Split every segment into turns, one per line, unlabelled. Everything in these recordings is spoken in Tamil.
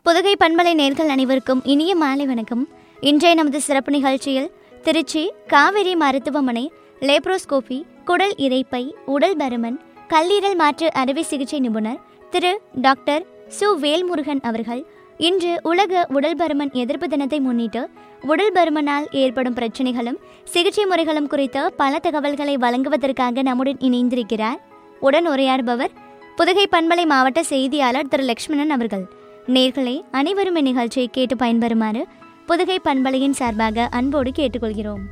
புதுகை பண்பலை நேர்கள் அனைவருக்கும் இனிய மாலை வணக்கம் இன்றைய நமது சிறப்பு நிகழ்ச்சியில் திருச்சி காவேரி மருத்துவமனை லேப்ரோஸ்கோபி குடல் இரைப்பை உடல் பருமன் கல்லீரல் மாற்று அறுவை சிகிச்சை நிபுணர் திரு டாக்டர் சு வேல்முருகன் அவர்கள் இன்று உலக உடல் பருமன் எதிர்ப்பு தினத்தை முன்னிட்டு உடல் பருமனால் ஏற்படும் பிரச்சனைகளும் சிகிச்சை முறைகளும் குறித்த பல தகவல்களை வழங்குவதற்காக நம்முடன் இணைந்திருக்கிறார் உடன் உரையாடுபவர் புதுகை பண்பலை மாவட்ட செய்தியாளர் திரு லக்ஷ்மணன் அவர்கள் நேர்களே அனைவரும் இந்நிகழ்ச்சியை கேட்டு பயன்பெறுமாறு புதுகை பண்பலையின் சார்பாக அன்போடு கேட்டுக்கொள்கிறோம்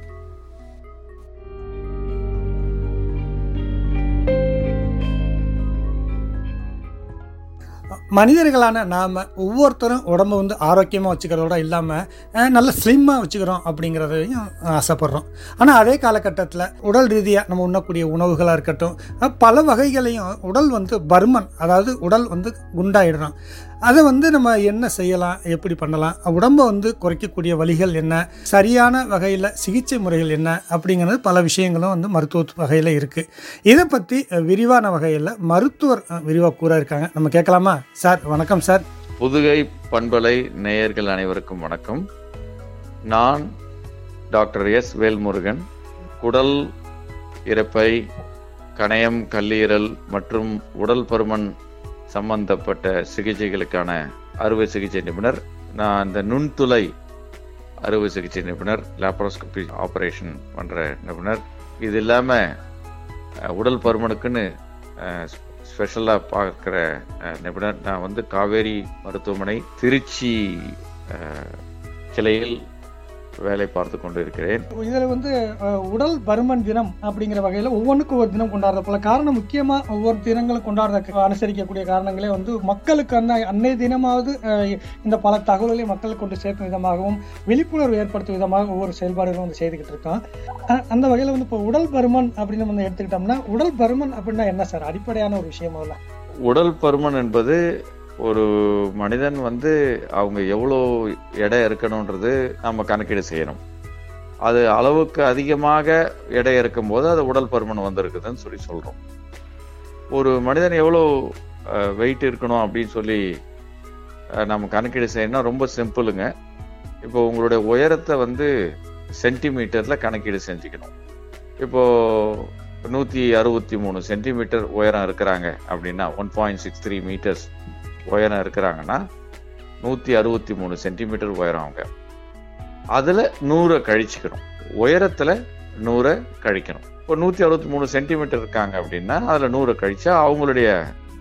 மனிதர்களான நாம் ஒவ்வொருத்தரும் உடம்ப வந்து ஆரோக்கியமாக வச்சுக்கிறதோட இல்லாமல் நல்ல ஸ்லிம்மாக வச்சுக்கிறோம் அப்படிங்கிறதையும் ஆசைப்படுறோம் ஆனால் அதே காலகட்டத்தில் உடல் ரீதியாக நம்ம உண்ணக்கூடிய உணவுகளாக இருக்கட்டும் அஹ், பல வகைகளையும் உடல் வந்து பருமன் அதாவது உடல் வந்து குண்டாயிடுறோம் அதை வந்து நம்ம என்ன செய்யலாம் எப்படி பண்ணலாம் உடம்பை வந்து குறைக்கக்கூடிய வழிகள் என்ன சரியான வகையில் சிகிச்சை முறைகள் என்ன அப்படிங்கிறது பல விஷயங்களும் வந்து மருத்துவ வகையில் இருக்குது இதை பற்றி விரிவான வகையில் மருத்துவர் விரிவாக கூற இருக்காங்க நம்ம கேட்கலாமா சார் வணக்கம் சார்
புதுகை பண்பலை நேயர்கள் அனைவருக்கும் வணக்கம் நான் டாக்டர் எஸ் வேல்முருகன் குடல் இரைப்பை கணையம் கல்லீரல் மற்றும் உடல் பருமன் சம்பந்தப்பட்ட சிகிச்சைகளுக்கான அறுவை சிகிச்சை நிபுணர் நான் இந்த நுண்துளை அறுவை சிகிச்சை நிபுணர் லேப்ரோஸ்கோபி ஆபரேஷன் பண்ற நிபுணர் இது இல்லாம அஹ், உடல் பருமனுக்குன்னு ஸ்பெஷலாக பார்க்குற நிபுணர் நான் வந்து காவேரி மருத்துவமனை திருச்சி அஹ், கிளையில் வேலை பார்த்து கொண்டு இருக்கிறேன்
இதில் வந்து அஹ், உடல் பருமன் தினம் அப்படிங்கிற வகையில் ஒவ்வொன்றுக்கும் ஒரு தினம் கொண்டாடுற போல காரணம் முக்கியமாக ஒவ்வொரு தினங்களும் கொண்டாடுற அனுசரிக்கக்கூடிய காரணங்களே வந்து மக்களுக்கு அந்த அன்னைய தினமாவது அஹ், இந்த பல தகவல்களை மக்களுக்கு கொண்டு சேர்க்கும் விதமாகவும் விழிப்புணர்வு ஏற்படுத்தும் விதமாக ஒவ்வொரு செயல்பாடுகளும் வந்து செய்துக்கிட்டு இருக்கோம் அஹ், அந்த வகையில் வந்து இப்போ உடல் பருமன் அப்படின்னு நம்ம எடுத்துக்கிட்டோம்னா உடல் பருமன் அப்படின்னா என்ன சார் அடிப்படையான ஒரு விஷயம் முதல்ல
உடல் பருமன் என்பது ஒரு மனிதன் வந்து அவங்க எவ்வளோ எடை இருக்கணுன்றது நம்ம கணக்கீடு செய்யணும் அது அளவுக்கு அதிகமாக எடை இருக்கும்போது அது உடல் பருமன் வந்திருக்குதுன்னு சொல்லி சொல்கிறோம் ஒரு மனிதன் எவ்வளோ வெயிட் இருக்கணும் அப்படின்னு சொல்லி அஹ், நம்ம கணக்கீடு செய்யணும்னா ரொம்ப சிம்பிளுங்க இப்போ உங்களுடைய உயரத்தை வந்து சென்டிமீட்டரில் கணக்கீடு செஞ்சுக்கணும் இப்போ நூற்றி அறுபத்தி மூணு சென்டிமீட்டர் உயரம் இருக்கிறாங்க அப்படின்னா one point six three metres உயரம் இருக்கிறாங்கன்னா நூற்றி அறுபத்தி மூணு சென்டிமீட்டர் உயரம் அவங்க அதில் நூறை கழிச்சுக்கணும் உயரத்தில் நூறை கழிக்கணும் இப்போ நூற்றி அறுபத்தி மூணு சென்டிமீட்டர் இருக்காங்க அப்படின்னா அதில் நூறை கழிச்சா அவங்களுடைய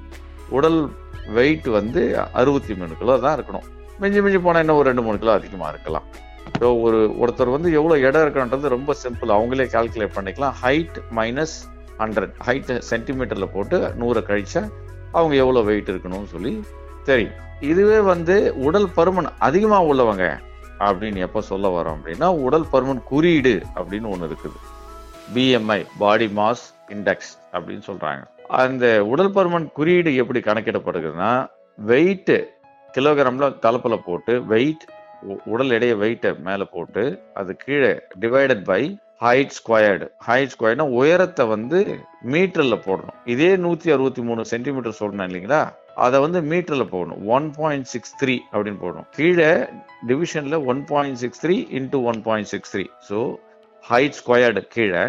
உடல் வெயிட் வந்து அறுபத்தி மூணு கிலோ தான் இருக்கணும் மிஞ்சி மிஞ்சி போனால் இன்னும் ஒரு ரெண்டு மூணு கிலோ அதிகமாக இருக்கலாம் ஸோ ஒரு ஒருத்தர் வந்து எவ்வளோ இடம் இருக்கணுன்றது ரொம்ப சிம்பிள் அவங்களே கால்குலேட் பண்ணிக்கலாம் ஹைட் மைனஸ் ஹண்ட்ரட் ஹைட் சென்டிமீட்டரில் போட்டு நூறை கழிச்சா அவங்க எவ்வளோ வெயிட் இருக்கணும்னு சொல்லி தெரியும் இதுவே வந்து உடல் பருமன் அதிகமாக உள்ளவங்க அப்படின்னு எப்போ சொல்ல வரோம் அப்படின்னா உடல் பருமன் குறியீடு அப்படின்னு ஒன்று இருக்குது பிஎம்ஐ பாடி மாஸ் இண்டெக்ஸ் அப்படின்னு சொல்றாங்க அந்த உடல் பருமன் குறியீடு எப்படி கணக்கிடப்படுகிறதுனா வெயிட் கிலோகிராம்ல கலப்பல போட்டு வெயிட் உடல் எடைய வெயிட்டை மேலே போட்டு அது கீழே divided by height squared height ஸ்கொயர்னா உயரத்தை வந்து மீட்டர்ல போடணும் இதே நூத்தி அறுபத்தி மூணு சென்டிமீட்டர் சொல்றேன் இல்லைங்களா அதை வந்து மீட்டர்ல போடணும் ஒன் பாயிண்ட் சிக்ஸ் த்ரீ அப்படின்னு போடணும் கீழே டிவிஷன்ல one point six three into one point six three so height squared கீழே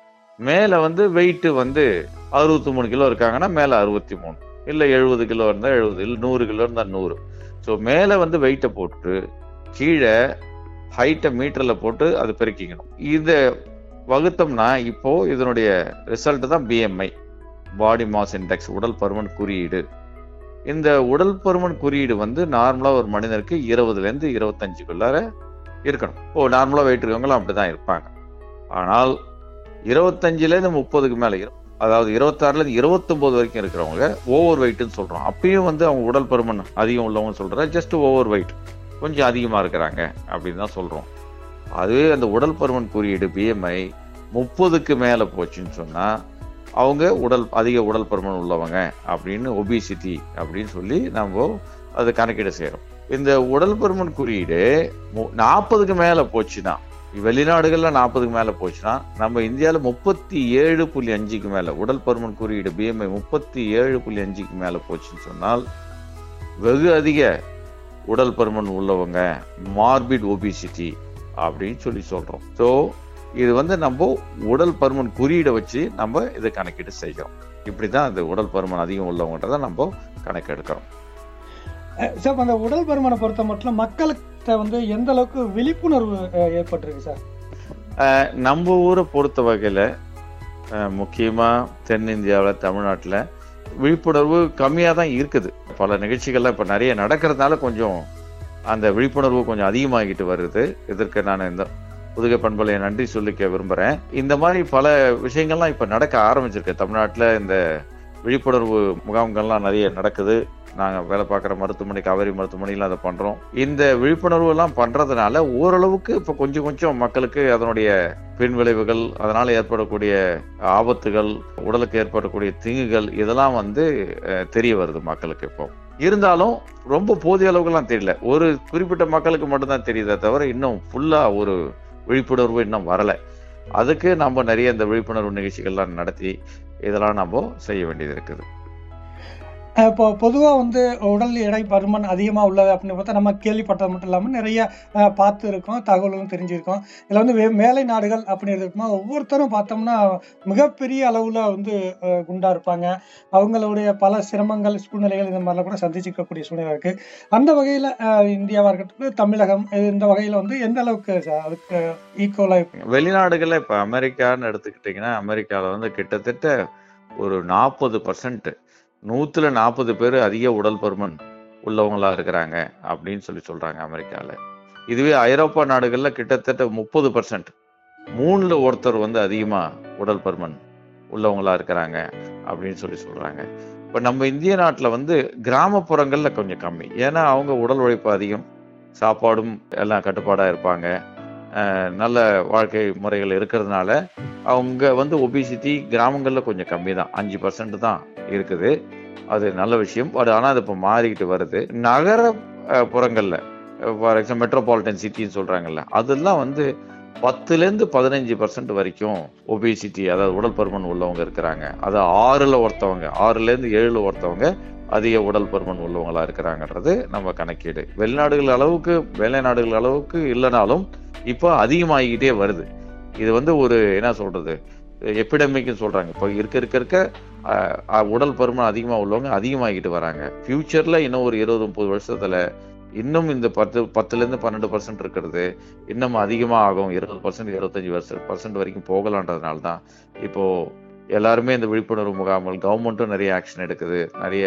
மேலே வந்து வெயிட் வந்து அறுபத்தி மூணு கிலோ இருக்காங்கன்னா மேலே அறுபத்தி மூணு இல்லை எழுபது கிலோ இருந்தால் எழுபது இல்லை நூறு கிலோ இருந்தால் நூறு ஸோ மேலே வந்து வெயிட்டை போட்டு கீழே ஹைட்டை மீட்டரில் போட்டு அது பெருக்கிக்கணும் இதை வகுத்தோம்னா இப்போ இதனுடைய ரிசல்ட் தான் பிஎம்ஐ பாடி மாஸ் இண்டெக்ஸ் உடல் பருமன் குறியீடு இந்த உடல் பருமன் குறியீடு வந்து நார்மலாக ஒரு மனிதனுக்கு இருபதுலேருந்து இருபத்தஞ்சுக்குள்ளார இருக்கணும் ஓ நார்மலாக வெயிட் இருக்கவங்களும் அப்படி தான் இருப்பாங்க ஆனால் இருபத்தஞ்சுலேருந்து முப்பதுக்கு மேலே இருக்கும் அதாவது இருபத்தாறுலேருந்து இருபத்தொம்போது வரைக்கும் இருக்கிறவங்க ஓவர் வெயிட்னு சொல்கிறோம் அப்பயும் வந்து அவங்க உடல் பருமன் அதிகம் உள்ளவங்க சொல்கிற ஜஸ்ட் ஓவர் வெயிட் கொஞ்சம் அதிகமாக இருக்கிறாங்க அப்படின்னு தான் சொல்கிறோம் அதுவே அந்த உடல் பருமன் குறியீடு பிஎம்ஐ முப்பதுக்கு மேலே போச்சுன்னு சொன்னால் அவங்க உடல் அதிக உடல் பருமன் உள்ளவங்க அப்படின்னு ஒபிசிட்டி அப்படின்னு சொல்லி நம்ம அது கணக்கீடு செய்கிறோம் இந்த உடல் பருமன் குறியீடு நாற்பதுக்கு மேலே போச்சுன்னா வெளிநாடுகள்ல நாற்பதுக்கு மேலே போச்சுன்னா நம்ம இந்தியாவில் முப்பத்தி ஏழு புள்ளி அஞ்சுக்கு மேலே உடல் பருமன் குறியீடு பிஎம்ஐ முப்பத்தி ஏழு புள்ளி அஞ்சுக்கு மேலே போச்சுன்னு சொன்னால் வெகு அதிக உடல் பருமன் உள்ளவங்க மார்பிட் ஒபிசிட்டி அப்படின்னு சொல்லி சொல்றோம் ஸோ இது வந்து நம்ம உடல் பருமன் குறியீடை வச்சு நம்ம இதை கணக்கீடு செய்கிறோம் இப்படிதான் இந்த உடல் பருமன் அதிகம் உள்ளவங்கன்றத நம்ம கணக்கெடுக்கிறோம்
அஹ் சார் இப்ப அந்த உடல் பருமனை பொறுத்த மட்டும் மக்கள்கிட்ட வந்து எந்த அளவுக்கு விழிப்புணர்வு அஹ், ஏற்பட்டிருக்கு சார்
அஹ் நம்ம ஊரை பொறுத்த வகையில் முக்கியமாக தென்னிந்தியாவில் தமிழ்நாட்டில் விழிப்புணர்வு கம்மியாக தான் இருக்குது பல நிகழ்ச்சிகள்லாம் இப்போ நிறைய நடக்கிறதுனால கொஞ்சம் அந்த விழிப்புணர்வு கொஞ்சம் அதிகமாகிட்டு வருது இதற்கு நான் இந்த புதுகை பண்பலையை நன்றி சொல்லிக்க விரும்புகிறேன் இந்த மாதிரி பல விஷயங்கள்லாம் இப்போ நடக்க ஆரம்பிச்சிருக்கு தமிழ்நாட்டில் இந்த விழிப்புணர்வு முகாம்கள்லாம் நிறைய நடக்குது நாங்கள் வேலை பார்க்குற மருத்துவமனை காவேரி மருத்துவமனையில் அதை பண்ணுறோம் இந்த விழிப்புணர்வு எல்லாம் பண்ணுறதுனால ஓரளவுக்கு இப்போ கொஞ்சம் கொஞ்சம் மக்களுக்கு அதனுடைய பின் விளைவுகள் அதனால் ஏற்படக்கூடிய ஆபத்துகள் உடலுக்கு ஏற்படக்கூடிய தீங்குகள் இதெல்லாம் வந்து அஹ், தெரிய வருது மக்களுக்கு இப்போ இருந்தாலும் ரொம்ப போதிய அளவுக்குலாம் தெரியல ஒரு குறிப்பிட்ட மக்களுக்கு மட்டும்தான் தெரியுதே தவிர இன்னும் ஃபுல்லாக ஒரு விழிப்புணர்வு இன்னும் வரலை அதுக்கு நம்ம நிறைய இந்த விழிப்புணர்வு நிகழ்ச்சிகள்லாம் நடத்தி இதெல்லாம் நம்ம செய்ய வேண்டியது இருக்குது
அஹ், இப்போ பொதுவாக வந்து உடல் எடை பருமன் அதிகமாக உள்ளது அப்படின்னு பார்த்தா நம்ம கேள்விப்பட்டது மட்டும் இல்லாமல் நிறைய அஹ், பார்த்து இருக்கோம் தகவலும் தெரிஞ்சிருக்கோம் இதில் வந்து வே- மேலை நாடுகள் அப்படின்னு இருக்கும்போது ஒவ்வொருத்தரும் பார்த்தோம்னா மிகப்பெரிய அளவில் வந்து அஹ், குண்டா இருப்பாங்க அவங்களுடைய பல சிரமங்கள் சூழ்நிலைகள் இந்த மாதிரிலாம் கூட சந்திச்சிக்கக்கூடிய சூழ்நிலை இருக்கு அந்த வகையில் இந்தியாவாக இருக்கட்டும் தமிழகம் இது இந்த வகையில் வந்து எந்த அளவுக்கு சார் அதுக்கு ஈக்குவலாக
வெளிநாடுகளில் இப்போ அமெரிக்கான்னு எடுத்துக்கிட்டிங்கன்னா அமெரிக்காவில் வந்து கிட்டத்தட்ட ஒரு நாற்பது பர்சன்ட் நூற்றுல நாற்பது பேர் அதிக உடல் பருமன் உள்ளவங்களா இருக்கிறாங்க அப்படின்னு சொல்லி சொல்கிறாங்க அமெரிக்காவில் இதுவே ஐரோப்பா நாடுகளில் கிட்டத்தட்ட முப்பது பர்சன்ட் மூணில் ஒருத்தர் வந்து அதிகமாக உடல் பருமன் உள்ளவங்களா இருக்கிறாங்க அப்படின்னு சொல்லி சொல்கிறாங்க இப்போ நம்ம இந்திய நாட்டில் வந்து கிராமப்புறங்களில் கொஞ்சம் கம்மி ஏன்னா அவங்க உடல் உழைப்பு அதிகம் சாப்பாடும் எல்லாம் கட்டுப்பாடாக இருப்பாங்க அஹ் நல்ல வாழ்க்கை முறைகள் இருக்கிறதுனால அவங்க வந்து ஒபிசிட்டி கிராமங்களில் கொஞ்சம் கம்மி தான் அஞ்சு பர்சன்ட் தான் இருக்குது அது நல்ல விஷயம் அது ஆனால் அது இப்போ மாறிக்கிட்டு வருது நகர அஹ், புறங்கள்ல ஃபார் எக்ஸாம்பிள் மெட்ரோபாலிட்டன் சிட்டின்னு சொல்றாங்கல்ல அதெல்லாம் வந்து பத்துலேருந்து பதினஞ்சு பர்சன்ட் வரைக்கும் ஒபிசிட்டி அதாவது உடல் பருமன் உள்ளவங்க இருக்கிறாங்க அது ஆறுல ஒருத்தவங்க ஆறுலேருந்து ஏழுல ஒருத்தவங்க அதிக உடல் பருமன் உள்ளவங்களா இருக்கிறாங்கன்றது நம்ம கணக்கீடு வெளிநாடுகள் அளவுக்கு வேலை நாடுகள் அளவுக்கு இல்லைனாலும் இப்போ அதிகமாகிக்கிட்டே வருது இது வந்து ஒரு என்ன சொல்றது எபிடமிக்னு சொல்றாங்க இப்போ இருக்க இருக்க இருக்க அஹ், அஹ், உடல் பருமன் அதிகமாக உள்ளவங்க அதிகமாகிட்டு வராங்க ஃபியூச்சர்ல இன்னும் ஒரு இருபது முப்பது வருஷத்துல இன்னும் இந்த பத்து பத்துலேருந்து பன்னெண்டு பர்சன்ட் இருக்கிறது இன்னும் அதிகமாக ஆகும் இருபது பர்சன்ட் இருபத்தஞ்சி வருஷம் பர்சன்ட் வரைக்கும் போகலான்றதுனால தான் இப்போ எல்லாருமே இந்த விழிப்புணர்வு முகாம்கள் கவர்மெண்ட்டும் நிறைய ஆக்ஷன் எடுக்குது நிறைய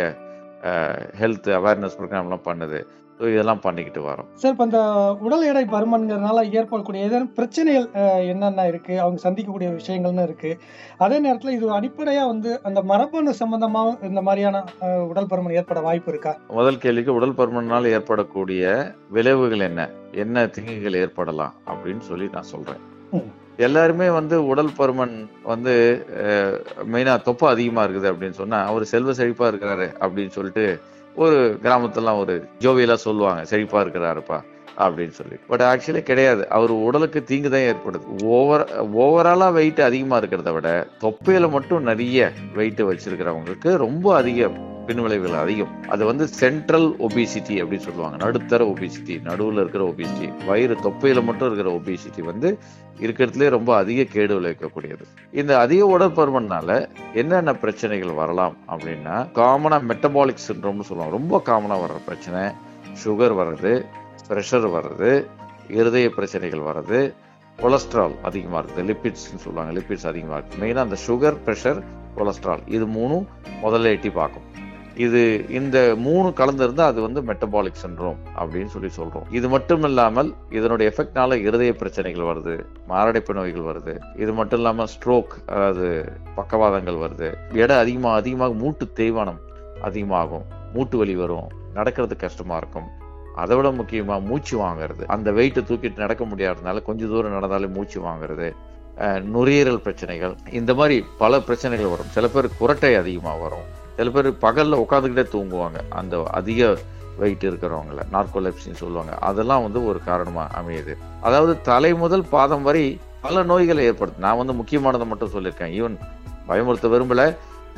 ஹெல்த் அவேர்னஸ் ப்ரோக்ராம்லாம் பண்ணுது ஸோ இதெல்லாம் பண்ணிக்கிட்டு வரோம்
சார் இப்போ இந்த உடல் எடை பருமன்கிறதுனால ஏற்படக்கூடிய ஏதேனும் பிரச்சனைகள் அஹ், என்னென்ன இருக்கு அவங்க சந்திக்கக்கூடிய விஷயங்கள்னு இருக்கு அதே நேரத்தில் இது அடிப்படையா வந்து அந்த மரபணு சம்பந்தமாக இந்த மாதிரியான அஹ், உடல் பருமன் ஏற்பட வாய்ப்பு இருக்கா
முதல் கேள்விக்கு உடல் பருமனால் ஏற்படக்கூடிய விளைவுகள் என்ன என்ன தீங்குகள் ஏற்படலாம் அப்படின்னு சொல்லி நான் சொல்றேன்
ம்.
எல்லாருமே வந்து உடல் பருமன் வந்து மெயினா தொப்பை அதிகமா இருக்குது அப்படின்னு சொன்னா அவர் செல்வ செழிப்பா இருக்கிறாரு அப்படின்னு சொல்லிட்டு ஒரு கிராமத்துலாம் ஒரு ஜோவியலா சொல்லுவாங்க செழிப்பா இருக்கிறாருப்பா அப்படின்னு சொல்லி பட் ஆக்சுவலி கிடையாது அவர் உடலுக்கு தீங்கு தான் ஏற்படுது ஓவர் ஓவராலா வெயிட் அதிகமா இருக்கிறத விட தொப்பையில மட்டும் நிறைய வெயிட் வச்சிருக்கிறவங்களுக்கு ரொம்ப அதிக பின்விளைவுகள் அதிகம் அது வந்து சென்ட்ரல் ஒபிசிட்டி அப்படின்னு சொல்லுவாங்க நடுத்தர ஒபிசிட்டி நடுவில் இருக்கிற ஒபிசிட்டி வயிறு தொப்பையில மட்டும் இருக்கிற ஒபிசிட்டி வந்து இருக்கிறதுலே ரொம்ப அதிக கேடு விளைவிக்கக்கூடியது இந்த அதிக உடற்பருமனால என்னென்ன பிரச்சனைகள் வரலாம் அப்படின்னா காமனா மெட்டபாலிக் சிண்ட்ரோம்னு சொல்லுவாங்க ரொம்ப காமனா வர்ற பிரச்சனை சுகர் வர்றது ப்ரெஷர் வர்றது இருதய பிரச்சனைகள் வர்றது கொலஸ்ட்ரால் அதிகமாக இருக்குது லிப்பிட்ஸ்னு சொல்லுவாங்க லிப்பிட்ஸ் அதிகமாக இருக்குது மெயினாக அந்த சுகர் ப்ரெஷர் கொலஸ்ட்ரால் இது மூணும் முதல்ல எட்டி பார்க்கும் இது இந்த மூணு கலந்திருந்தா அது வந்து மெட்டபாலிக் சிண்ட்ரோம் அப்படின்னு சொல்லி சொல்றோம் இது மட்டும் இல்லாமல் இதனுடைய எஃபெக்ட்னால இருதய பிரச்சனைகள் வருது மாரடைப்பு நோய்கள் வருது இது மட்டும் இல்லாமல் ஸ்ட்ரோக் அதாவது பக்கவாதங்கள் வருது எடை அதிகமாக அதிகமாக மூட்டு தேய்மானம் அதிகமாகும் மூட்டு வலி வரும் நடக்கிறது கஷ்டமா இருக்கும் அதை விட முக்கியமா மூச்சு வாங்குறது அந்த வெயிட்டை தூக்கிட்டு நடக்க முடியாததுனால கொஞ்சம் தூரம் நடந்தாலே மூச்சு வாங்குறது அஹ், நுரையீரல் பிரச்சனைகள் இந்த மாதிரி பல பிரச்சனைகள் வரும் சில பேர் குரட்டை அதிகமாக வரும் சில பேர் பகல்ல உட்காந்துக்கிட்டே தூங்குவாங்க அந்த அதிக வெயிட் இருக்கிறவங்கள நார்கோலெப்சின்னு சொல்லுவாங்க அதெல்லாம் வந்து ஒரு காரணமா அமையுது அதாவது தலை முதல் பாதம் வரை பல நோய்களை ஏற்படுத்து நான் வந்து முக்கியமானதை மட்டும் சொல்லியிருக்கேன் ஈவன் பயமுறுத்த விரும்பல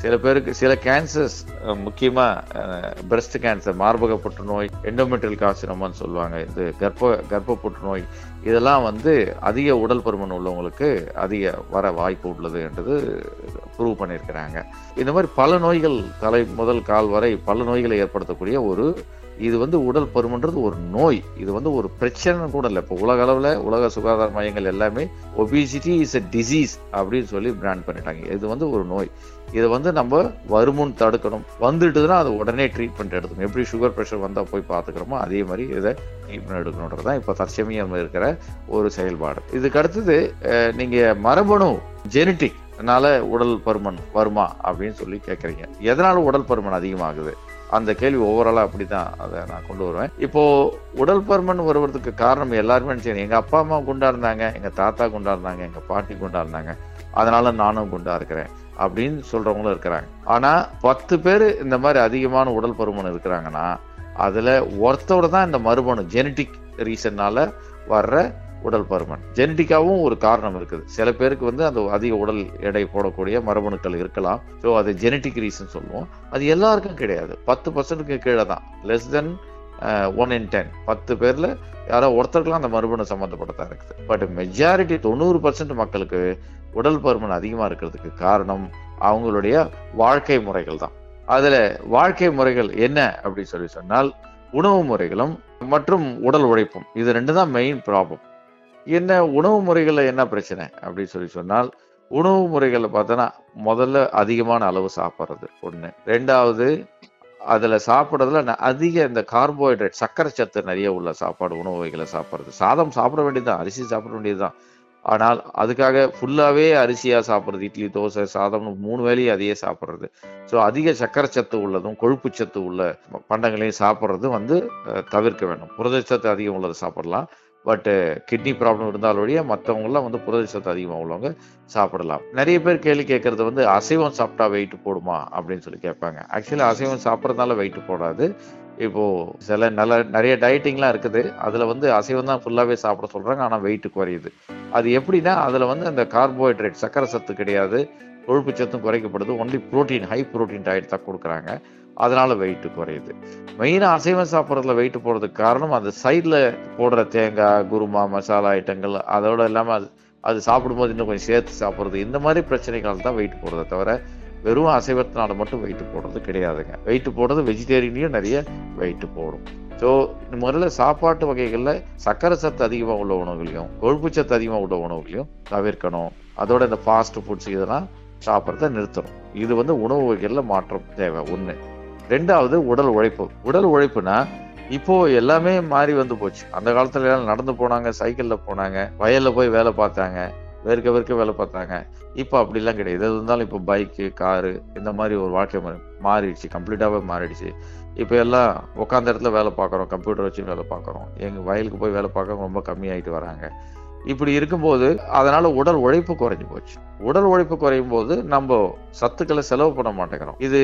சில பேருக்கு சில கேன்சர்ஸ் முக்கியமா பிரஸ்ட் கேன்சர் மார்பக புற்றுநோய் எண்டோமெட்ரியல் கார்சினோமான்னு சொல்லுவாங்க இது கர்ப்ப கர்ப்ப புற்றுநோய் இதெல்லாம் வந்து அதிக உடல் பருமன் உள்ளவங்களுக்கு அதிக வர வாய்ப்பு உள்ளது என்றது ப்ரூவ் பண்ணியிருக்கிறாங்க இந்த மாதிரி பல நோய்கள் தலை முதல் கால் வரை பல நோய்களை ஏற்படுத்தக்கூடிய ஒரு இது வந்து உடல் பருமன்றது ஒரு நோய் இது வந்து ஒரு பிரச்சனை கூட இல்லை இப்போ உலக அளவில் உலக சுகாதார மையங்கள் எல்லாமே ஒபிசிட்டி இஸ் a டிசீஸ் அப்படின்னு சொல்லி பிராண்ட் பண்ணிட்டாங்க இது வந்து ஒரு நோய் இதை வந்து நம்ம வருமுன் தடுக்கணும் வந்துட்டுதுன்னா அதை உடனே ட்ரீட்மெண்ட் எடுக்கணும் எப்படி சுகர் ப்ரெஷர் வந்தால் போய் பார்த்துக்கிறோமோ அதே மாதிரி இதை ட்ரீட்மெண்ட் எடுக்கணுன்றது தான் இப்போ தற்சமயம் இருக்கிற ஒரு செயல்பாடு இதுக்கு அடுத்தது அஹ், நீங்க மரபணு ஜெனட்டிக் னால உடல் பருமன் வருமா அப்படின்னு சொல்லி கேட்குறீங்க எதனால உடல் பருமன் அதிகமாகுது அந்த கேள்வி ஓவராலாக அப்படி தான் அதை நான் கொண்டு வருவேன் இப்போ உடல் பருமன் வருவதற்கு காரணம் எல்லாருமே சரி எங்க அப்பா அம்மா குண்டா இருந்தாங்க எங்க தாத்தா குண்டா இருந்தாங்க எங்க பாட்டி குண்டா இருந்தாங்க அதனால நானும் குண்டா இருக்கிறேன் அப்படின்னு சொல்றவங்களும் இருக்கிறாங்க ஆனா பத்து பேர் இந்த மாதிரி அதிகமான உடல் பருமன் இருக்கிறாங்கன்னா அதுல ஒருத்தோட தான் இந்த மறுபணு ஜெனட்டிக் ரீசன்னால வர்ற உடல் பருமன் ஜெனட்டிக்காவும் ஒரு காரணம் இருக்குது சில பேருக்கு வந்து அந்த அதிக உடல் எடை போடக்கூடிய மரபணுக்கள் இருக்கலாம் ஸோ அது ஜெனட்டிக் ரீசன் சொல்லுவோம் அது எல்லாருக்கும் கிடையாது பத்து பர்சன்ட்டுக்கு கீழே தான் less than one in ten பத்து பேர்ல யாரோ ஒருத்தருக்குலாம் அந்த மரபணு சம்மந்தப்பட்டதா இருக்குது பட் மெஜாரிட்டி தொண்ணூறு பர்சன்ட் மக்களுக்கு உடல் பருமன் அதிகமா இருக்கிறதுக்கு காரணம் அவங்களுடைய வாழ்க்கை முறைகள் தான் அதுல வாழ்க்கை முறைகள் என்ன அப்படின்னு சொல்லி சொன்னால் உணவு முறைகளும் மற்றும் உடல் உழைப்பும் இது ரெண்டு தான் மெயின் ப்ராப்ளம் என்ன உணவு முறைகளில் என்ன பிரச்சனை அப்படின்னு சொல்லி சொன்னால் உணவு முறைகளில் பார்த்தோன்னா முதல்ல அதிகமான அளவு சாப்பிட்றது ஒன்று ரெண்டாவது அதில் சாப்பிட்றதுல ந- அதிக இந்த கார்போஹைட்ரேட் சர்க்கரை சத்து நிறைய உள்ள சாப்பாடு உணவு வகைகளை சாப்பிட்றது சாதம் சாப்பிட வேண்டியதுதான் அரிசி சாப்பிட வேண்டியதுதான் ஆனால் அதுக்காக ஃபுல்லாகவே அரிசியாக சாப்பிட்றது இட்லி தோசை சாதம்னு மூணு வேளையும் அதையே சாப்பிட்றது ஸோ அதிக சர்க்கரை சத்து உள்ளதும் கொழுப்பு சத்து உள்ள பண்டங்களையும் சாப்பிட்றது வந்து அஹ், தவிர்க்க வேண்டும் புரதச்சத்து அதிகம் உள்ளதை சாப்பிடலாம் பட் கிட்னி ப்ராப்ளம் இருந்தால் வழிய மற்றவங்களாம் வந்து புரதச்சத்து அதிகமாக உள்ளவங்க சாப்பிடலாம் நிறைய பேர் கேள்வி கேட்கறது வந்து அசைவம் சாப்பிட்டா வெயிட் போடுமா அப்படின்னு சொல்லி கேட்பாங்க ஆக்சுவலி அசைவம் சாப்பிட்றதுனால வெயிட் போடாது இப்போ சில நல்ல நிறைய டயட்டிங்லாம் இருக்குது அதுல வந்து அசைவம் தான் ஃபுல்லாவே சாப்பிட சொல்றாங்க ஆனா வெயிட் குறையுது அது எப்படின்னா அதுல வந்து அந்த கார்போஹைட்ரேட் சக்கரை சத்து கிடையாது கொழுப்பு சத்தும் குறைக்கப்படுது only protein high protein diet தான் கொடுக்குறாங்க அதனால வெயிட் குறையுது மெயினாக அசைவம் சாப்பிட்றதுல வெயிட் போடுறதுக்கு காரணம் அந்த சைடில் போடுற தேங்காய் குருமா மசாலா ஐட்டங்கள் அதோட இல்லாமல் அது அது சாப்பிடும்போது இன்னும் கொஞ்சம் சேர்த்து சாப்பிட்றது இந்த மாதிரி பிரச்சனைகள் தான் வெயிட் போடுறதை தவிர வெறும் அசைவத்தினால மட்டும் வெயிட் போடுறது கிடையாதுங்க வெயிட் போடுறது வெஜிடேரியன்லையும் நிறைய வெயிட் போடும் ஸோ முதல்ல சாப்பாட்டு வகைகளில் சக்கரை சத்து அதிகமாக உள்ள உணவுகளையும் கொழுப்பு சத்து அதிகமாக உள்ள உணவுகளையும் தவிர்க்கணும் அதோட இந்த ஃபாஸ்ட் ஃபுட்ஸ் இதெல்லாம் சாப்பிட்றத நிறுத்தணும் இது வந்து உணவு வகைகளில் மாற்றம் தேவை ஒன்று ரெண்டாவது உடல் உழைப்பு உடல் உழைப்புனா இப்போ எல்லாமே மாறி வந்து போச்சு அந்த காலத்துல எல்லாம் நடந்து போனாங்க சைக்கிள்ல போனாங்க வயல்ல போய் வேலை பார்த்தாங்க வேர்க்க வேர்க்க வேலை பார்த்தாங்க இப்போ அப்படிலாம் கிடையாது எது இருந்தாலும் இப்போ பைக்கு காரு இந்த மாதிரி ஒரு வாழ்க்கை முறை மாறிடுச்சு கம்ப்ளீட்டாகவே மாறிடுச்சு இப்போ எல்லாம் உட்காந்த இடத்துல வேலை பார்க்குறோம் கம்ப்யூட்டர் வச்சு வேலை பார்க்குறோம் எங்கள் வயலுக்கு போய் வேலை பார்க்க ரொம்ப கம்மியாயிட்டு வராங்க இப்படி இருக்கும்போது அதனால உடல் உழைப்பு குறைஞ்சு போச்சு உடல் உழைப்பு குறையும் போது நம்ம சத்துக்களை செலவு பண்ண மாட்டேங்கிறோம் இது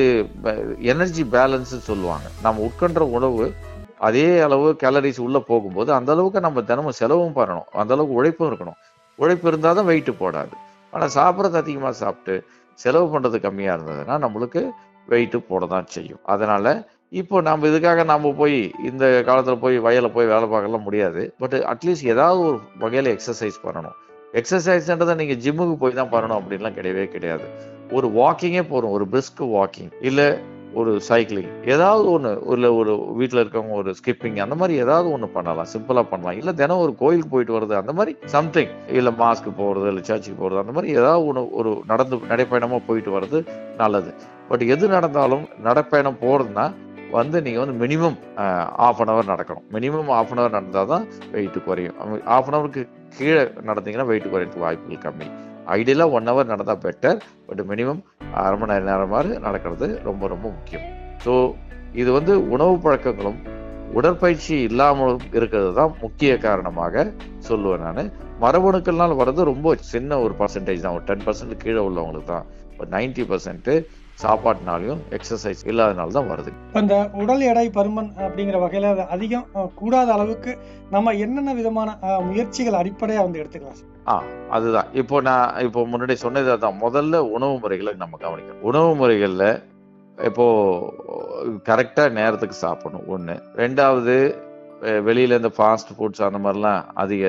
எனர்ஜி பேலன்ஸ் சொல்லுவாங்க நம்ம உட்கொண்ட உணவு அதே அளவு கேலரிஸ் உள்ள போகும்போது அந்த அளவுக்கு நம்ம தினமும் செலவும் பண்ணணும் அந்த அளவுக்கு உழைப்பும் இருக்கணும் உழைப்பு இருந்தால் தான் வெயிட் போடாது ஆனால் சாப்பிட்றது அதிகமாக சாப்பிட்டு செலவு பண்ணுறது கம்மியாக இருந்ததுன்னா நம்மளுக்கு வெயிட்டு போட தான் செய்யும் அதனால இப்போ நம்ம இதுக்காக நம்ம போய் இந்த காலத்தில் போய் வயலில் போய் வேலை பார்க்கலாம் முடியாது பட் அட்லீஸ்ட் ஏதாவது ஒரு வகையில் எக்ஸசைஸ் பண்ணணும் எக்ஸசைஸ்ன்றதை நீங்கள் ஜிம்முக்கு போய் தான் பண்ணணும் அப்படின்லாம் கிடையவே கிடையாது ஒரு வாக்கிங்கே போகிறோம் ஒரு பிரிஸ்க் வாக்கிங் இல்லை ஒரு சைக்கிளிங் ஏதாவது ஒன்று இல்லை ஒரு வீட்டில் இருக்கவங்க ஒரு ஸ்கிப்பிங் அந்த மாதிரி ஏதாவது ஒன்று பண்ணலாம் சிம்பிளாக பண்ணலாம் இல்லை தினம் ஒரு கோயிலுக்கு போயிட்டு வர்றது அந்த மாதிரி சம்திங் இல்லை மாஸ்க்கு போகிறது இல்லை சர்ச்சுக்கு போகிறது அந்த மாதிரி ஏதாவது ஒன்று ஒரு நடந்து நடைப்பயணமாக போயிட்டு வர்றது நல்லது பட் எது நடந்தாலும் நடைப்பயணம் போகிறதுனா வந்து நீங்கள் வந்து மினிமம் ஆஃப் அன் ஹவர் நடக்கணும் மினிமம் ஆஃப் அன் ஹவர் நடந்தால் தான் வெயிட் குறையும் ஆஃப் அன் ஹவருக்கு கீழே நடந்தீங்கன்னா வெயிட் குறையறதுக்கு வாய்ப்புகள் கம்மி ஐடியலாக ஒன் ஹவர் நடந்தால் பெட்டர் பட் மினிமம் அரை மணி நேரம் நேரமாவது நடக்கிறது ரொம்ப ரொம்ப முக்கியம் ஸோ இது வந்து உணவு பழக்கங்களும் உடற்பயிற்சி இல்லாமலும் இருக்கிறது தான் முக்கிய காரணமாக சொல்லுவேன் நான் மரபணுக்கள்னால் வர்றது ரொம்ப சின்ன ஒரு பர்சன்டேஜ் தான் ஒரு டென் பர்சன்ட் கீழே உள்ளவங்களுக்கு தான் இப்போ நைன்டி பர்சன்ட்டு சாப்பாட்டினாலையும் எக்ஸசைஸ் இல்லாதனால தான் வருது
இப்போ இந்த உடல் எடை பருமன் அப்படிங்கிற வகையில் அது அதிகம் அஹ், கூடாத அளவுக்கு நம்ம என்னென்ன விதமான அஹ், முயற்சிகள் அடிப்படையாக வந்து எடுத்துக்கலாம் சார்
ஆ அதுதான் இப்போ நான் இப்போ முன்னாடி சொன்னது அதான் முதல்ல உணவு முறைகளை நம்ம கவனிக்கணும் உணவு முறைகளில் இப்போ கரெக்டாக நேரத்துக்கு சாப்பிடணும் ஒன்று ரெண்டாவது அஹ், வெளியில இந்த ஃபாஸ்ட் ஃபுட்ஸ் அந்த மாதிரிலாம் அதிக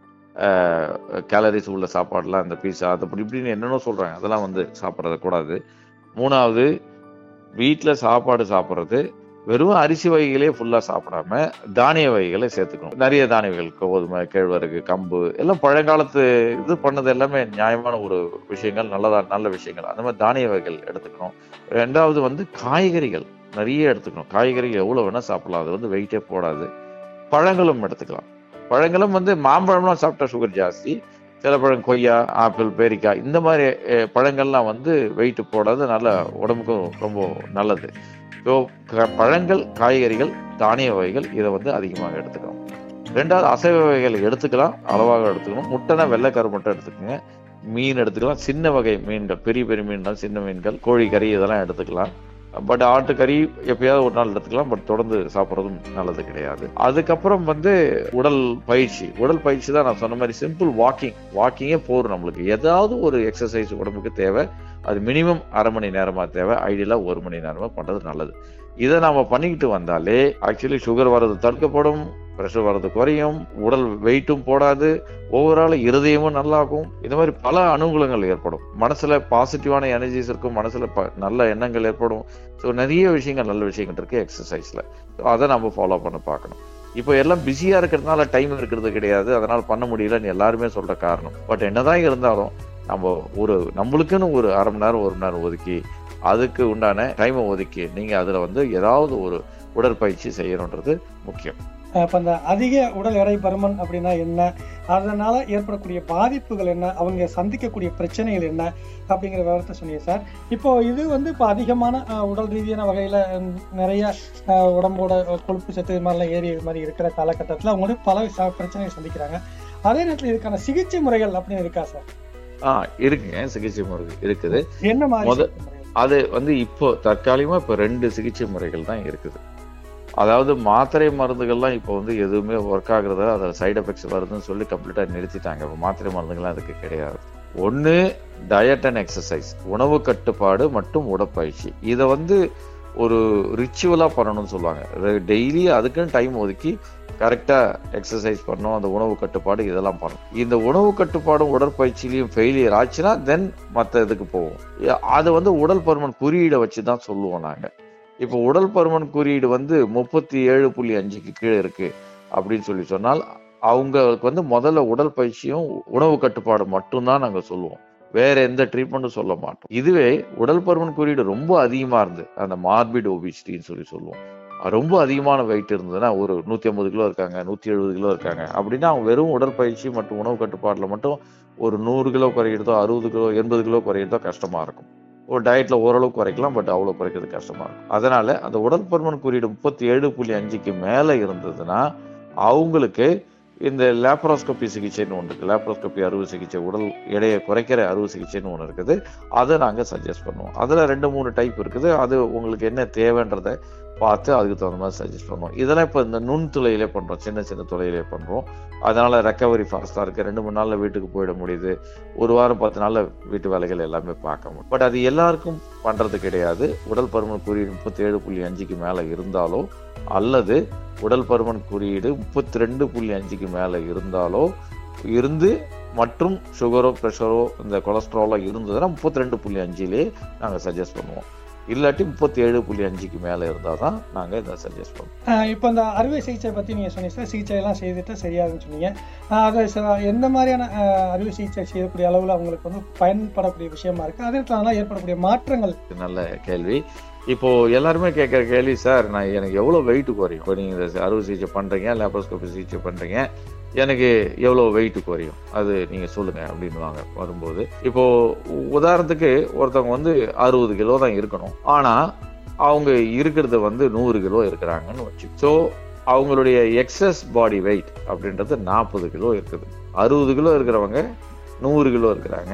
கேலரிஸ் உள்ள சாப்பாடுலாம் இந்த பீஸா அது அப்படி இப்படின்னு என்னென்ன சொல்கிறாங்க அதெல்லாம் வந்து சாப்பிட்றது கூடாது மூணாவது வீட்டில் சாப்பாடு சாப்பிட்றது வெறும் அரிசி வகைகளே ஃபுல்லாக சாப்பிடாம தானிய வகைகளை சேர்த்துக்கணும் நிறைய தானியங்கள் கோதுமை கேழ்வரகு கம்பு எல்லாம் பழங்காலத்து இது பண்ணது எல்லாமே நியாயமான ஒரு விஷயங்கள் நல்லதா நல்ல விஷயங்கள் அந்த மாதிரி தானிய வகைகள் எடுத்துக்கணும் ரெண்டாவது வந்து காய்கறிகள் நிறைய எடுத்துக்கணும் காய்கறிகள் எவ்வளோ வேணால் சாப்பிடலாம் அது வந்து வெயிட்டே போடாது பழங்களும் எடுத்துக்கலாம் பழங்களும் வந்து மாம்பழம்லாம் சாப்பிட்டா சுகர் ஜாஸ்தி சில பழம் கொய்யா ஆப்பிள் பேரிக்காய் இந்த மாதிரி அஹ், பழங்கள்லாம் வந்து வெயிட் போடாது நல்ல உடம்புக்கும் ரொம்ப நல்லது ஸோ பழங்கள் காய்கறிகள் தானிய வகைகள் இதை வந்து அதிகமாக எடுத்துக்கணும் ரெண்டாவது அசைவ வகைகள் எடுத்துக்கலாம் அளவாக எடுத்துக்கணும் முட்டைனா வெள்ளைக்கரு முட்டை எடுத்துக்கோங்க மீன் எடுத்துக்கலாம் சின்ன வகை மீன்கள் பெரிய பெரிய மீன்கள் சின்ன மீன்கள் கோழி கறி இதெல்லாம் எடுத்துக்கலாம் பட் ஆட்டுக்கறி எப்பயாவது ஒரு நாள் எடுத்துக்கலாம் பட் தொடர்ந்து சாப்பிட்றதும் நல்லது கிடையாது அதுக்கப்புறம் வந்து உடல் பயிற்சி உடல் பயிற்சி தான் நான் சொன்ன மாதிரி சிம்பிள் வாக்கிங் வாக்கிங்கே போதும் நம்மளுக்கு ஏதாவது ஒரு எக்ஸசைஸ் உடம்புக்கு தேவை அது மினிமம் அரை மணி நேரமா தேவை ஐடியலாக ஒரு மணி நேரமா பண்றது நல்லது இதை நாம பண்ணிக்கிட்டு வந்தாலே ஆக்சுவலி சுகர் வர்றது தடுக்கப்படும் ப்ரெஷர் வர்றது குறையும் உடல் வெயிட்டும் போடாது ஓவரால் இருதயமும் நல்லாகும் இந்த மாதிரி பல அனுகூலங்கள் ஏற்படும் மனசுல பாசிட்டிவான எனர்ஜிஸ் இருக்கும் மனசுல ப- நல்ல எண்ணங்கள் ஏற்படும் ஸோ நிறைய விஷயங்கள் நல்ல விஷயங்கள் இருக்கு எக்ஸசைஸ்ல ஸோ அதை நம்ம ஃபாலோ பண்ண பார்க்கணும் இப்போ எல்லாம் பிஸியா இருக்கிறதுனால டைம் இருக்கிறது கிடையாது அதனால பண்ண முடியலன்னு எல்லாருமே சொல்ற காரணம் பட் என்னதான் இருந்தாலும் நம்ம ஒரு நம்மளுக்குன்னு ஒரு அரை மணி நேரம் ஒரு மணி நேரம் ஒதுக்கி அதுக்கு உண்டான டைமை ஒதுக்கி நீங்க அதுல வந்து ஏதாவது ஒரு உடற்பயிற்சி செய்யணுன்றது முக்கியம்
இப்போ இந்த அதிக உடல் எடை பருமன் அப்படின்னா என்ன அதனால ஏற்படக்கூடிய பாதிப்புகள் என்ன அவங்க சந்திக்கக்கூடிய பிரச்சனைகள் என்ன அப்படிங்கிற விவரத்தை சொன்னீங்க சார் இப்போ இது வந்து இப்போ அதிகமான அஹ், உடல் ரீதியான வகையில் நிறைய அஹ், உடம்போட கொழுப்பு சத்து இது மாதிரிலாம் ஏறி இது மாதிரி இருக்கிற காலகட்டத்தில் அவங்களுக்கு பல ச- பிரச்சனைகள் சந்திக்கிறாங்க அதே நேரத்தில் இதுக்கான சிகிச்சை முறைகள் அப்படின்னு இருக்கா சார்
ஆ இருக்குங்க சிகிச்சை முறை இருக்குது
என்ன மாதிரி
முத-
சிகிச்சை முறைகள்?
அது வந்து இப்போ தற்காலிகமா இப்போ ரெண்டு சிகிச்சை முறைகள் தான் இருக்குது அதாவது மாத்திரை மருந்துகள்லாம் இப்போ வந்து எதுவுமே ஒர்க் ஆகுறத அதில் சைடு எஃபெக்ட்ஸ் வருதுன்னு சொல்லி கம்ப்ளீட்டாக நிறுத்திட்டாங்க இப்போ மாத்திரை மருந்துகள்லாம் அதுக்கு கிடையாது ஒன்று டயட் அண்ட் எக்ஸசைஸ் உணவு கட்டுப்பாடு மற்றும் உடற்பயிற்சி இதை வந்து ஒரு ரிச்சுவலாக பண்ணணும்னு சொல்லுவாங்க டெய்லி அதுக்குன்னு டைம் ஒதுக்கி கரெக்டாக எக்ஸசைஸ் பண்ணணும் அந்த உணவு கட்டுப்பாடு இதெல்லாம் பண்ணணும் இந்த உணவு கட்டுப்பாடும் உடற்பயிற்சியிலையும் ஃபெயிலியர் ஆச்சுன்னா தென் மற்ற இதுக்கு போவோம் ஏ- அது வந்து உடல் பருமன் குறியீடை வச்சு தான் சொல்லுவோம் நாங்கள் இப்போ உடல் பருமன் குறியீடு வந்து முப்பத்தி ஏழு புள்ளி அஞ்சுக்கு கீழே இருக்கு அப்படின்னு சொல்லி சொன்னால் அவங்களுக்கு வந்து முதல்ல உடல் பயிற்சியும் உணவு கட்டுப்பாடு மட்டும்தான் நாங்கள் சொல்லுவோம் வேற எந்த ட்ரீட்மெண்ட்டும் சொல்ல மாட்டோம் இதுவே உடல் பருமன் குறியீடு ரொம்ப அதிகமா இருந்து அந்த மார்பிட் ஒபிசிட்டின்னு சொல்லி சொல்லுவோம் அது ரொம்ப அதிகமான வெயிட் இருந்ததுன்னா ஒரு நூத்தி ஐம்பது கிலோ இருக்காங்க நூத்தி எழுபது கிலோ இருக்காங்க அப்படின்னா அவங்க வெறும் உடற்பயிற்சி மற்றும் உணவு கட்டுப்பாடுல மட்டும் ஒரு நூறு கிலோ குறையிறதோ அறுபது கிலோ எண்பது கிலோ குறையிறதோ கஷ்டமா இருக்கும் ஒரு டயட்ல ஓரளவு குறைக்கலாம் பட் அவ்வளவு குறைக்கிறது கஷ்டமா இருக்கும் அதனால அந்த உடல் பருமன் குறியீடு முப்பத்தி ஏழு புள்ளி அஞ்சுக்கு மேல இருந்ததுன்னா அவங்களுக்கு இந்த லேப்ரோஸ்கோபி சிகிச்சைன்னு ஒன்று இருக்கு லேப்ரோஸ்கோபி அறுவை சிகிச்சை உடல் எடையை குறைக்கிற அறுவை சிகிச்சைன்னு ஒன்று இருக்குது அதை நாங்கள் சஜஸ்ட் பண்ணுவோம் அதில் ரெண்டு மூணு டைப் இருக்குது அது உங்களுக்கு என்ன தேவைன்றதை பார்த்து அதுக்கு தகுந்த மாதிரி சஜஸ்ட் பண்ணுவோம் இதெல்லாம் இப்போ இந்த நுண் துளையிலே பண்ணுறோம் சின்ன சின்ன துளையிலே பண்ணுறோம் அதனால ரெக்கவரி ஃபாஸ்ட்டாக இருக்குது ரெண்டு மூணு நாளில் வீட்டுக்கு போயிட முடியுது ஒரு வாரம் பத்து நாளில் வீட்டு வேலைகள் எல்லாமே பார்க்க முடியும் பட் அது எல்லாருக்கும் பண்ணுறது கிடையாது உடல் பருமன் குறியீடு முப்பத்தி ஏழு புள்ளி அஞ்சுக்கு மேலே இருந்தாலோ அல்லது உடல் பருமன் குறியீடு முப்பத்தி ரெண்டு புள்ளி அஞ்சுக்கு மேலே இருந்தாலோ இருந்து மற்றும் சுகரோ ப்ரெஷரோ இந்த கொலஸ்ட்ராலோ இருந்ததுன்னா முப்பத்தி ரெண்டு புள்ளி அஞ்சிலே நாங்கள் சஜஸ்ட் பண்ணுவோம் இல்லாட்டி முப்பத்தி ஏழு புள்ளி அஞ்சுக்கு மேலே இருந்தால் தான் நாங்கள் இதை சஜஸ்ட் பண்ணுவோம்
ஆஹ் இப்போ இந்த அறுவை சிகிச்சை பற்றி நீங்கள் சொன்னீங்க சார் சிகிச்சை எல்லாம் செய்துட்டு சரியாகுன்னு சொன்னீங்க ஆஹ் அது ச- எந்த மாதிரியான ஆஹ் அறுவை சிகிச்சை செய்யக்கூடிய அளவில் அவங்களுக்கு வந்து பயன்படக்கூடிய விஷயமா இருக்கு அதே நேரத்தில் அதனால் ஏற்படக்கூடிய மாற்றங்கள்
இது நல்ல கேள்வி இப்போ எல்லாருமே கேட்குற கேள்வி சார் நான் எனக்கு எவ்வளோ வெயிட் குறையும் இப்போ நீங்கள் இந்த அறுவை சிகிச்சை பண்ணுறீங்க லேப்ரோஸ்கோபி சிகிச்சை பண்ணுறீங்க எனக்கு எவ்வளோ வெயிட் குறையும் அது நீங்கள் சொல்லுங்க அப்படின்னுவாங்க வரும்போது இப்போ உ- உதாரணத்துக்கு ஒருத்தவங்க வந்து அறுபது கிலோ தான் இருக்கணும் ஆனால் அவங்க இருக்கிறது வந்து நூறு கிலோ இருக்கிறாங்கன்னு வச்சு ஸோ அவங்களுடைய எக்ஸஸ் பாடி வெயிட் அப்படின்றது நாற்பது கிலோ இருக்குது அறுபது கிலோ இருக்கிறவங்க நூறு கிலோ இருக்கிறாங்க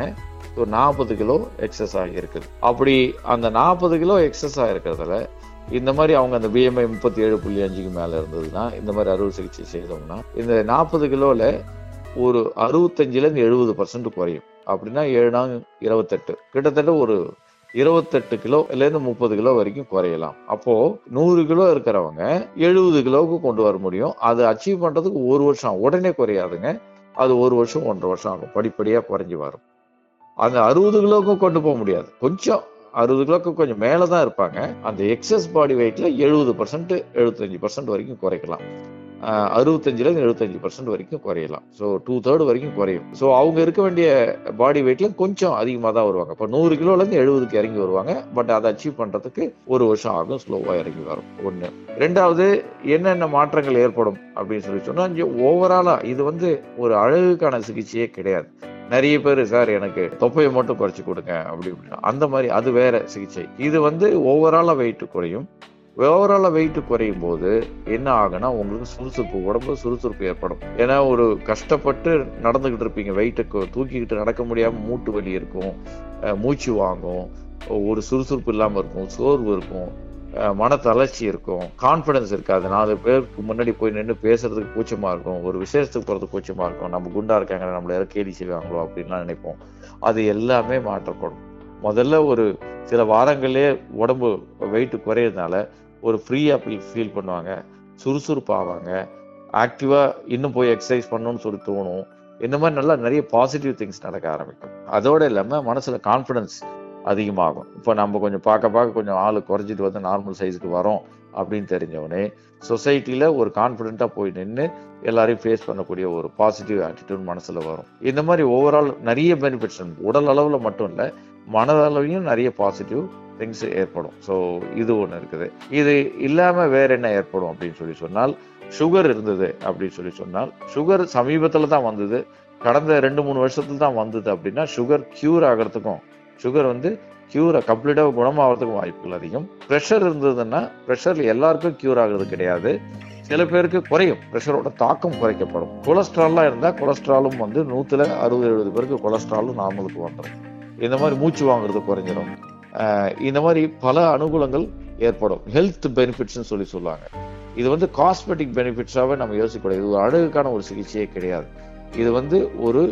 ஒரு நாற்பது கிலோ எக்ஸஸ் ஆகி இருக்குது அப்படி அந்த நாற்பது கிலோ எக்ஸஸ் ஆகிருக்கிறதுல இந்த மாதிரி அவங்க அந்த பிஎம்ஐ முப்பத்தி ஏழு புள்ளி அஞ்சுக்கு மேல இருந்ததுன்னா இந்த மாதிரி அறுவை சிகிச்சை செய்தோம்னா இந்த நாற்பது கிலோல ஒரு அறுபத்தஞ்சுல இருந்து எழுபது பர்சன்ட் குறையும் அப்படின்னா ஏழு நாள் இருபத்தெட்டு கிட்டத்தட்ட ஒரு இருபத்தெட்டு கிலோல இருந்து முப்பது கிலோ வரைக்கும் குறையலாம் அப்போ நூறு கிலோ இருக்கிறவங்க எழுபது கிலோவுக்கு கொண்டு வர முடியும் அதை அச்சீவ் பண்றதுக்கு ஒரு வருஷம் ஆகும். உடனே குறையாதுங்க அது ஒரு வருஷம் ஒன்றரை வருஷம் ஆகும் படிப்படியா குறைஞ்சி வரும் அந்த அறுபது கிலோவுக்கும் கொண்டு போக முடியாது கொஞ்சம் அறுபது கிலோக்கு கொஞ்சம் மேலே தான் இருப்பாங்க அந்த எக்ஸஸ் பாடி வெயிட்ல எழுபது பர்சன்ட் எழுபத்தஞ்சு பர்சன்ட் வரைக்கும் குறைக்கலாம் ஆஹ் அறுபத்தஞ்சுல இருந்து எழுபத்தஞ்சு பர்சன்ட் வரைக்கும் குறையலாம் ஸோ டூ தேர்ட் வரைக்கும் குறையும் ஸோ அவங்க இருக்க வேண்டிய பாடி வெயிட்ல கொஞ்சம் அதிகமாக தான் வருவாங்க இப்போ நூறு கிலோல இருந்து எழுபதுக்கு இறங்கி வருவாங்க பட் அதை அச்சீவ் பண்றதுக்கு ஒரு வருஷம் ஆகும் ஸ்லோவா இறங்கி வரும் ஒன்று ரெண்டாவது என்னென்ன மாற்றங்கள் ஏற்படும் அப்படின்னு சொல்லி சொன்னா ஓவராலா இது வந்து ஒரு அழகுக்கான சிகிச்சையே கிடையாது நிறைய பேர் சார் எனக்கு தொப்பையை மட்டும் குறைச்சி கொடுங்க அப்படி இப்படின்னா அந்த மாதிரி அது வேற சிகிச்சை இது வந்து ஓவராலா வெயிட் குறையும் ஓவராலா வெயிட் குறையும் போது என்ன ஆகுனா உங்களுக்கு சுறுசுறுப்பு உடம்பு சுறுசுறுப்பு ஏற்படும் ஏன்னா ஒரு கஷ்டப்பட்டு நடந்துகிட்டு இருப்பீங்க வெயிட்டை தூக்கிக்கிட்டு நடக்க முடியாம மூட்டு வலி இருக்கும் அஹ் மூச்சு வாங்கும் ஒரு சுறுசுறுப்பு இல்லாம இருக்கும் சோர்வு இருக்கும் அஹ் மன தளர்ச்சி இருக்கும் கான்ஃபிடன்ஸ் இருக்காது நாலு பேருக்கு முன்னாடி போய் நின்று பேசுறதுக்கு கூச்சமா இருக்கும் ஒரு விசேஷத்துக்கு போறதுக்கு கூச்சமா இருக்கும் நம்ம குண்டா இருக்காங்க நம்மள யாரும் கேலி செய்வாங்களோ அப்படின்லாம் நினைப்போம் அது எல்லாமே மாற்றப்படும் முதல்ல ஒரு சில வாரங்களே உடம்பு வெயிட் குறையறதுனால ஒரு ஃப்ரீயா ஃபீல் பண்ணுவாங்க சுறுசுறுப்பு ஆவாங்க ஆக்டிவா இன்னும் போய் எக்ஸசைஸ் பண்ணணும்னு சொல்லி தோணும் இந்த மாதிரி நல்லா நிறைய பாசிட்டிவ் திங்ஸ் நடக்க ஆரம்பிக்கும் அதோட இல்லாம மனசுல கான்ஃபிடன்ஸ் அதிகமாகும் இப்போ நம்ம கொஞ்சம் பார்க்க பார்க்க கொஞ்சம் ஆளு குறைஞ்சிட்டு வந்து நார்மல் சைஸுக்கு வரோம் அப்படின்னு தெரிஞ்சவொடனே சொசைட்டில ஒரு கான்ஃபிடென்ட்டா போய் நின்று எல்லாரையும் ஃபேஸ் பண்ணக்கூடிய ஒரு பாசிட்டிவ் ஆட்டிடியூட் மனசுல வரும் இந்த மாதிரி ஓவரால் நிறைய பெனிஃபிட்ஸ் உடல் அளவுல மட்டும் இல்ல மனதளவையும் நிறைய பாசிட்டிவ் திங்ஸ் ஏற்படும் ஸோ இது ஒன்று இருக்குது இது இல்லாம வேற என்ன ஏற்படும் அப்படின்னு சொல்லி சொன்னால் சுகர் இருந்தது அப்படின்னு சொல்லி சொன்னால் சுகர் சமீபத்துல தான் வந்தது கடந்த ரெண்டு மூணு வருஷத்துல தான் வந்தது அப்படின்னா சுகர் கியூர் ஆகிறதுக்கும் சுகர் வந்து கியூரை கம்ப்ளீட்டாக குணமாகிறதுக்கும் வாய்ப்புகள் அதிகம் ப்ரெஷர் இருந்ததுன்னா ப்ரெஷர் எல்லாருக்கும் கியூர் ஆகுறது கிடையாது சில பேருக்கு குறையும் ப்ரெஷரோட தாக்கம் குறைக்கப்படும் கொலஸ்ட்ரால்லாம் இருந்தால் கொலஸ்ட்ராலும் வந்து நூற்றுல அறுபது எழுபது பேருக்கு கொலஸ்ட்ராலும் நார்மலுக்கு வந்துடும் இந்த மாதிரி மூச்சு வாங்குறது குறைஞ்சிடும் ஆஹ் இந்த மாதிரி பல அனுகூலங்கள் ஏற்படும் ஹெல்த் பெனிஃபிட்ஸ்னு சொல்லி சொல்லுவாங்க இது வந்து காஸ்மெட்டிக் பெனிஃபிட்ஸாவே நம்ம யோசிக்கக்கூடாது இது ஒரு அழகுக்கான ஒரு சிகிச்சையே கிடையாது இது வந்து ஒரு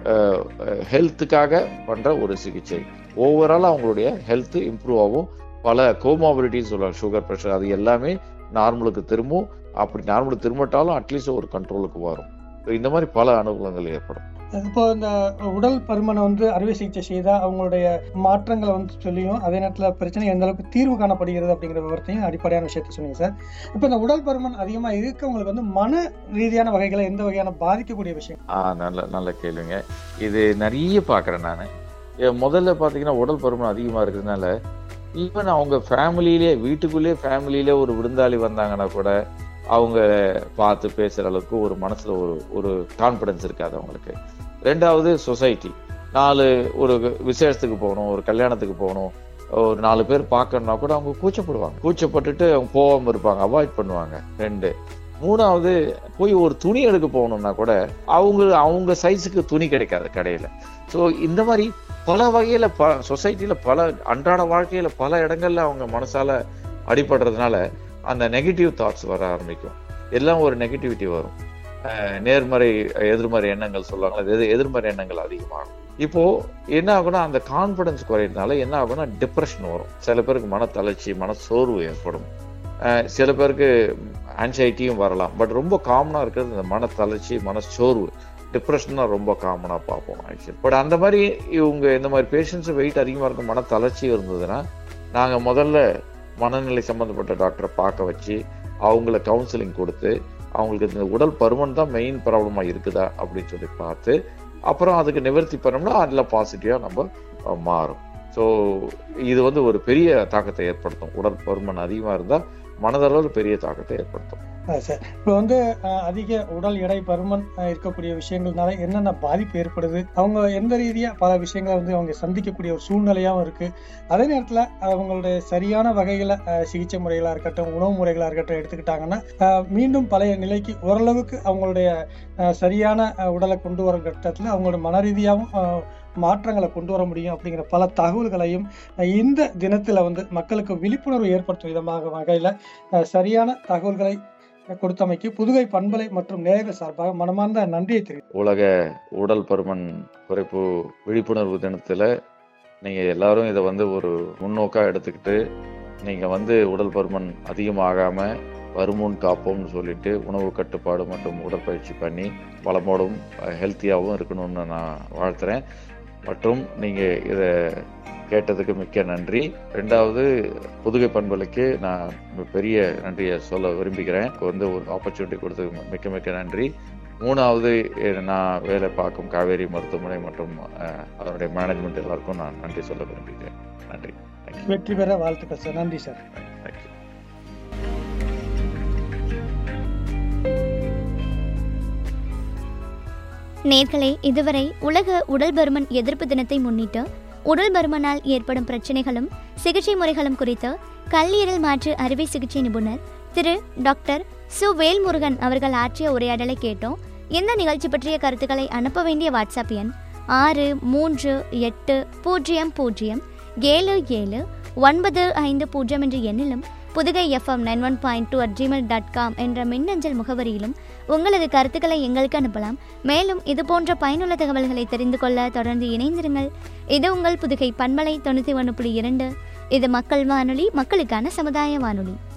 ஹெல்த்துக்காக பண்ற ஒரு சிகிச்சை ஓவரால் அவங்களுடைய ஹெல்த் இம்ப்ரூவ் ஆகும் பல கோமாபிலிட்டின்னு சொல்லுவாங்க சுகர் ப்ரெஷர் அது எல்லாமே நார்மலுக்கு திரும்பும் அப்படி நார்மலுக்கு திரும்பட்டாலும் அட்லீஸ்ட் ஒரு கண்ட்ரோலுக்கு வரும் So இந்த மாதிரி பல அனுகூலங்கள் ஏற்படும்
இப்போ இந்த உடல் பருமனை வந்து அறுவை சிகிச்சை செய்தா அவங்களுடைய மாற்றங்களை வந்து சொல்லியும் அதே நேரத்தில் பிரச்சனை எந்த அளவுக்கு தீர்வு காணப்படுகிறது அப்படிங்கிற விவரத்தையும் அடிப்படையான விஷயத்த சொன்னீங்க சார் இப்போ இந்த உடல் பருமன் அதிகமாக இருக்கவங்களுக்கு வந்து மன ரீதியான வகைகளை எந்த வகையான பாதிக்கக்கூடிய விஷயம்
ஆ நல்ல நல்ல கேள்விங்க இது நிறைய பார்க்குறேன் நான் முதல்ல பார்த்தீங்கன்னா உடல் பருமன் அதிகமாக இருக்கிறதுனால ஈவன் அவங்க ஃபேமிலியிலே வீட்டுக்குள்ளேயே ஃபேமிலியிலே ஒரு விருந்தாளி வந்தாங்கன்னா கூட அவங்க பார்த்து பேசுகிற அளவுக்கு ஒரு மனசில் ஒரு ஒரு கான்ஃபிடன்ஸ் இருக்காது அவங்களுக்கு ரெண்டாவது சொசைட்டி நாலு ஒரு விசேஷத்துக்கு போகணும் ஒரு கல்யாணத்துக்கு போகணும் ஒரு நாலு பேர் பார்க்கணும்னா கூட அவங்க கூச்சப்படுவாங்க கூச்சப்பட்டுட்டு அவங்க போகாம இருப்பாங்க அவாய்ட் பண்ணுவாங்க ரெண்டு மூணாவது போய் ஒரு துணி எடுக்க போகணும்னா கூட அவங்க அவங்க சைஸுக்கு துணி கிடைக்காது கடையில ஸோ இந்த மாதிரி பல வகையில ப சொசைட்டில பல அன்றாட வாழ்க்கையில பல இடங்கள்ல அவங்க மனசால அடிபடுறதுனால அந்த நெகட்டிவ் தாட்ஸ் வர ஆரம்பிக்கும் எல்லாம் ஒரு நெகட்டிவிட்டி வரும் அஹ் நேர்மறை எதிர்மறை எண்ணங்கள் சொல்லுவாங்க அது எதிர்மறை எண்ணங்கள் அதிகமாகும் இப்போ என்ன ஆகும்னா அந்த கான்பிடன்ஸ் குறையிறதுனால என்ன ஆகும்னா டிப்ரெஷன் வரும் சில பேருக்கு மன தளர்ச்சி மன சோர்வு ஏற்படும் அஹ் சில பேருக்கு ஆன்சைட்டியும் வரலாம் பட் ரொம்ப காமனாக இருக்கிறது இந்த மன தளர்ச்சி மன சோர்வு டிப்ரெஷன் தான் ரொம்ப காமனாக பார்ப்போம் ஆக்சுவலி பட் அந்த மாதிரி இவங்க இந்த மாதிரி பேஷண்ட்ஸ் வெயிட் அதிகமாக இருக்கும் மன தளர்ச்சி இருந்ததுன்னா நாங்கள் முதல்ல மனநிலை சம்மந்தப்பட்ட டாக்டரை பார்க்க வச்சு அவங்கள கவுன்சிலிங் கொடுத்து அவங்களுக்கு இந்த உடல் பருமன் தான் மெயின் ப்ராப்ளமாக இருக்குதா அப்படின்னு சொல்லி பார்த்து அப்புறம் அதுக்கு நிவர்த்தி பண்ணோம்னா அதில் பாசிட்டிவாக நம்ம அஹ், மாறும் ஸோ இது வந்து ஒரு பெரிய தாக்கத்தை ஏற்படுத்தும் உடல் பருமன் அதிகமாக இருந்தால் மனதளவில் பெரிய தாக்கத்தை ஏற்படுத்தும்
சார் இப்போ வந்து அஹ், அதிக உடல் எடை பருமன் அஹ், இருக்கக்கூடிய விஷயங்கள்னால என்னென்ன பாதிப்பு ஏற்படுது அவங்க எந்த ரீதியா பல விஷயங்களை வந்து அவங்க சந்திக்கக்கூடிய ஒரு சூழ்நிலையாகவும் இருக்கு அதே நேரத்தில் அவங்களுடைய சரியான வகைகளை அஹ், சிகிச்சை முறைகளாக இருக்கட்டும் உணவு முறைகளாக இருக்கட்டும் எடுத்துக்கிட்டாங்கன்னா அஹ், மீண்டும் பழைய நிலைக்கு ஓரளவுக்கு அவங்களுடைய அஹ், சரியான அஹ், உடலை கொண்டு வர கட்டத்தில் அவங்களோட மன ரீதியாகவும் அஹ், மாற்றங்களை கொண்டு வர முடியும் அப்படிங்கிற பல தகவல்களையும் அஹ், இந்த தினத்தில் வந்து மக்களுக்கு விழிப்புணர்வு ஏற்படுத்தும் விதமாக வகையில் சரியான தகவல்களை கொடுத்தமைக்கு புதுகை பண்பலை மற்றும் நேயர்கள் சார்பாக மனமார்ந்த நன்றியை தெரிவித்துக்
உலக உடல் பருமன் குறைப்பு விழிப்புணர்வு தினத்தில் நீங்கள் எல்லாரும் இதை வந்து ஒரு முன்னோக்காக எடுத்துக்கிட்டு நீங்கள் வந்து உடல் பருமன் அதிகமாகாமல் வருமுன் காப்போம்னு சொல்லிட்டு உணவு கட்டுப்பாடு மற்றும் உடற்பயிற்சி பண்ணி வளமோடும் ஹெல்த்தியாகவும் இருக்கணும்னு நான் வாழ்த்துறேன் மற்றும் நீங்கள் இதை கேட்டதுக்கு மிக்க நன்றி ரெண்டாவது புதுகை பண்பலைக்கு நான் பெரிய நன்றியை சொல்ல விரும்புகிறேன் இப்போ வந்து ஒரு ஆப்பர்ச்சுனிட்டி கொடுத்ததுக்கு மிக்க மிக்க நன்றி மூணாவது eh, நான் வேலை பார்க்கும் காவேரி மருத்துவமனை மற்றும் அஹ், அதனுடைய மேனேஜ்மெண்ட் எல்லாருக்கும் நான் நன்றி சொல்ல விரும்புகிறேன் நன்றி தேங்க்யூ
வெற்றி பெற வாழ்த்துக்கள் சார் நன்றி சார்
தேங்க்யூ
நேர்களே இதுவரை உலக உடல் பருமன் எதிர்ப்பு தினத்தை முன்னிட்டு உடல் பருமனால் ஏற்படும் பிரச்சனைகளும் சிகிச்சை முறைகளும் குறித்து கல்லீரல் மாற்று அறுவை சிகிச்சை நிபுணர் திரு டாக்டர் சு வேல்முருகன் அவர்கள் ஆற்றிய உரையாடலை கேட்டோம் இந்த நிகழ்ச்சி பற்றிய கருத்துக்களை அனுப்ப வேண்டிய வாட்ஸ்அப் எண் ஆறு மூன்று எட்டு பூஜ்ஜியம் பூஜ்ஜியம் ஏழு ஏழு ஒன்பது ஐந்து பூஜ்ஜியம் என்ற எண்ணிலும் Pudugai FM nine one point two at Gmail dot com என்ற மின்னஞ்சல் முகவரியிலும் உங்களது கருத்துக்களை எங்களுக்கு அனுப்பலாம் மேலும் இது போன்ற பயனுள்ள தகவல்களை தெரிந்து கொள்ள தொடர்ந்து இணைந்திருங்கள் இது உங்கள் புதுகை பண்பலை தொண்ணூற்றி ஒன்று புள்ளி இரண்டு இது மக்கள் வானொலி மக்களுக்கான சமுதாய வானொலி